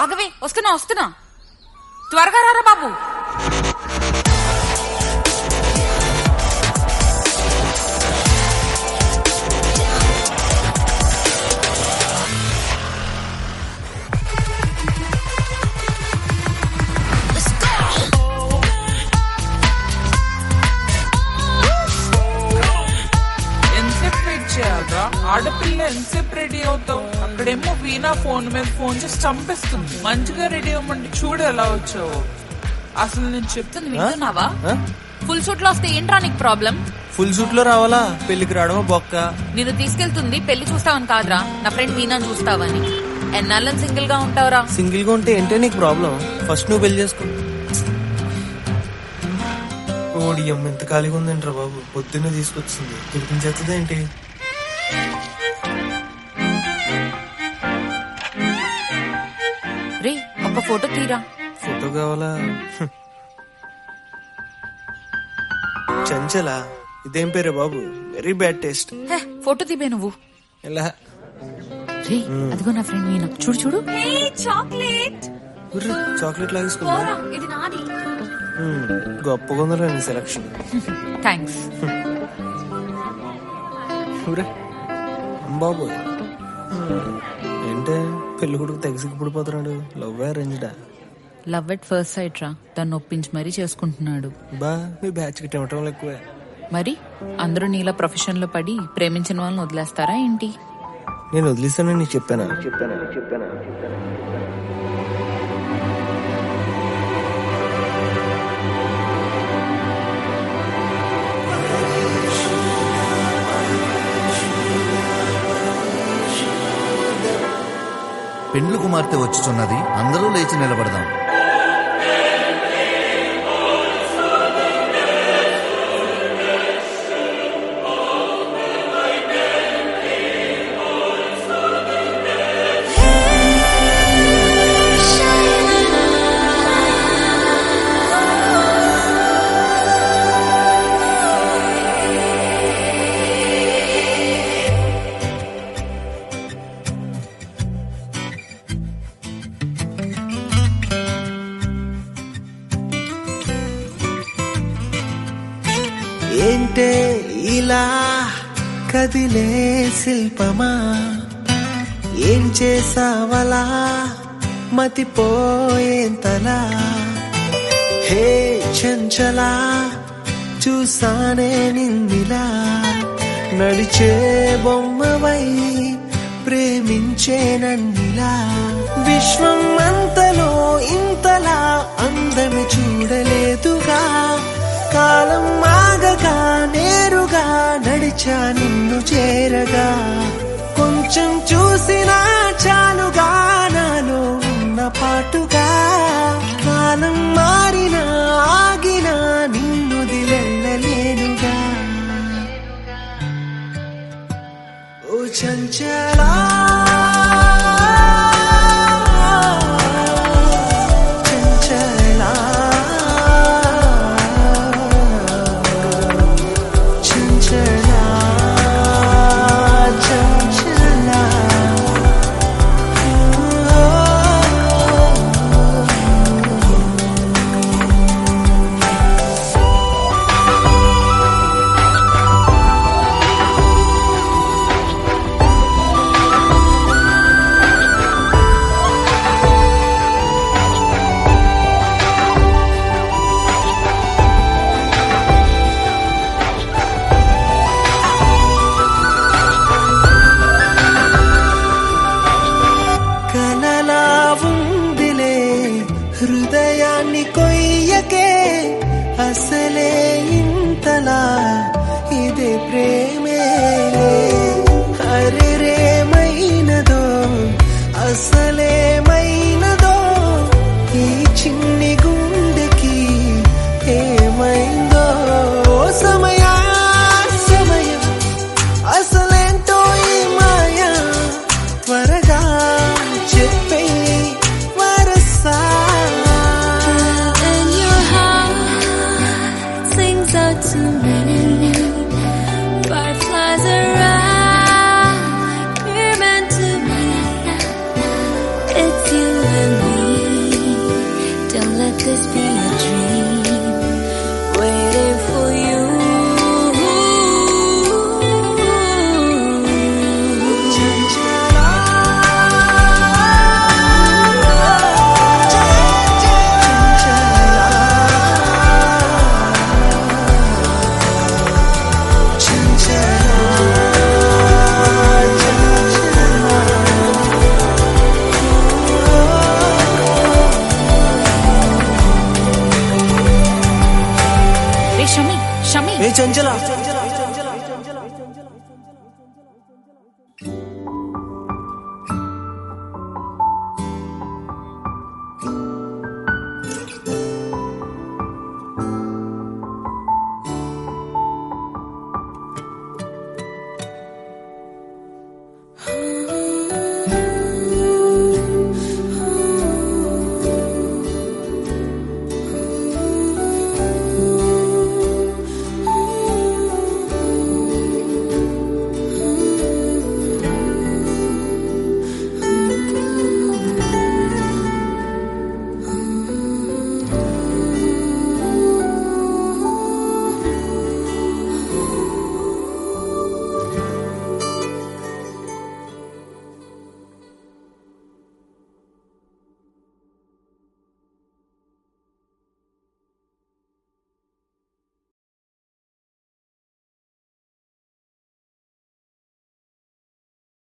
ఆగవే వస్తున్నా వస్తున్నా త్వరగా రారా బాబు ఎంతసేపు వెయిట్ చేయాలరా ఆడపిల్ల ఎంతసేపు రెడీ అవుతావు అక్కడేమో వీణా ఫోన్ మీద ఫోన్ చేసి చంపేస్తుంది మంచిగా రెడీ అవ్వమంటే చూడు ఎలా వచ్చావు అసలు నేను చెప్తాను చెప్తుంది వింటున్నావా ఆ? ఫుల్ సూట్ లో వస్తే ఏంట్రా నీకు ప్రాబ్లం ఫుల్ సూట్ లో రావాలా పెళ్లికి రావడమా బొక్క నిన్ను తీసుకెళ్తుంది పెళ్లి చూస్తావని కాదురా నా ఫ్రెండ్ మీనా చూస్తావని ఎన్నాళ్ళని సింగిల్ గా ఉంటావురా సింగిల్ గా ఉంటే ఏంటే నీకు ప్రాబ్లం ఫస్ట్ నువ్వు పెళ్లి చేసుకో ఓడి అమ్మ ఎంత ఖాళీగా ఉందంట్రా బాబు పొద్దున్నే తీసుకొచ్చింది తినిపించేస్తుందా ఏంటి రే ఒక ఫోటో తీరా ఫోటో కావాలా హ్మ్. చంచలా ఇదేం పేరే బాబు very bad taste hey, photo తీబే నువ్వు ఎలా రే అదిగో నా ఫ్రెండ్ మీనా చూడు చూడు చాక్లెట్ చాక్లెట్ లాగేసుకుందా ఇది నాది హ్మ్. గొప్పగా ఉందా నీ సెలక్షన్ థ్యాంక్స్ ఊరే బాబు ఏంటే పెళ్లి కొడుకు తెగసికి పడిపోతున్నాడు లవ్ అరేంజ్డా లవ్ ఎట్ ఫస్ట్ సైట్ రా దాన్ని ఒప్పించి మరీ చేసుకుంటున్నాడు బా మీ బ్యాచ్ కి టెమటం ఎక్కువే మరి అందరూ నీలా ప్రొఫెషన్ లో పడి ప్రేమించిన వాళ్ళని వదిలేస్తారా ఏంటి నేను వదిలేస్తానని నీకు చెప్పానా చెప్పానా చెప్పానా పెండ్లు కుమార్తె వచ్చుచున్నది అందరూ లేచి నిలబడదాం ఏంటే ఇలా కదిలే శిల్పమా ఏం చేసావలా మతిపోయేంతలా హే చంచలా చూసానే నిన్నిలా నడిచే బొమ్మవై ప్రేమించే నన్నిలా విశ్వం అంతలో ఇంతలా అందమి చూడలేదుగా కాలం ఆగగా నేరుగా నడిచా నిన్ను చేరగా కొంచెం చూసినా చాలుగా నాలో ఉన్న పాటుగా కాలం మారినా ఆగినా నిన్ను దిలెళ్ళలేనుగా ఓ చంచలా